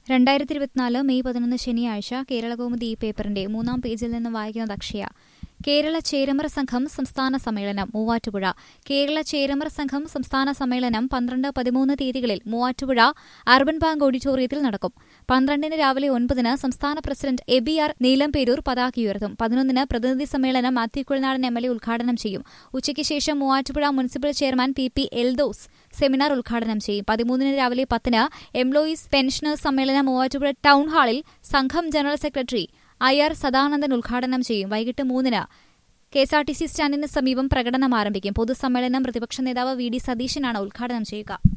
രണ്ടായിരത്തി ഇരുപത്തിനാല് മെയ് പതിനൊന്ന് ശനിയാഴ്ച കേരളകൗമുദി ഈ പേപ്പറിന്റെ മൂന്നാം പേജിൽ നിന്ന് വായിക്കുന്നത് അക്ഷയ കേരള ചേരമർ സംഘം സംസ്ഥാന സമ്മേളനം മൂവാറ്റുപുഴ കേരള ചേരമർ സംഘം സംസ്ഥാന സമ്മേളനം പന്ത്രണ്ട് പതിമൂന്ന് തീയതികളിൽ മൂവാറ്റുപുഴ അർബൻ ബാങ്ക് ഓഡിറ്റോറിയത്തിൽ നടക്കും പന്ത്രണ്ടിന് രാവിലെ ഒൻപതിന് സംസ്ഥാന പ്രസിഡന്റ് എബി ആർ നീലംപേരൂർ പതാക ഉയർത്തും പതിനൊന്നിന് പ്രതിനിധി സമ്മേളനം Mathew Kuzhalnadan M L A ഉദ്ഘാടനം ചെയ്യും ഉച്ചയ്ക്ക് ശേഷം Muvattupuzha municipal chairman P P Eldhose seminar ഉദ്ഘാടനം ചെയ്യും പതിമൂന്നിന് രാവിലെ പത്തിന് എംപ്ലോയീസ് പെൻഷനേഴ്സ് സമ്മേളനം മൂവാറ്റുപുഴ ടൗൺ ഹാളിൽ സംഘം general secretary I R Sadanandan ഉദ്ഘാടനം ചെയ്യും വൈകിട്ട് മൂന്നിന് K S R T C സ്റ്റാൻഡിന് സമീപം പ്രകടനം ആരംഭിക്കും പൊതുസമ്മേളനം പ്രതിപക്ഷ നേതാവ് വി ഡി സതീശനാണ് ഉദ്ഘാടനം ചെയ്യുക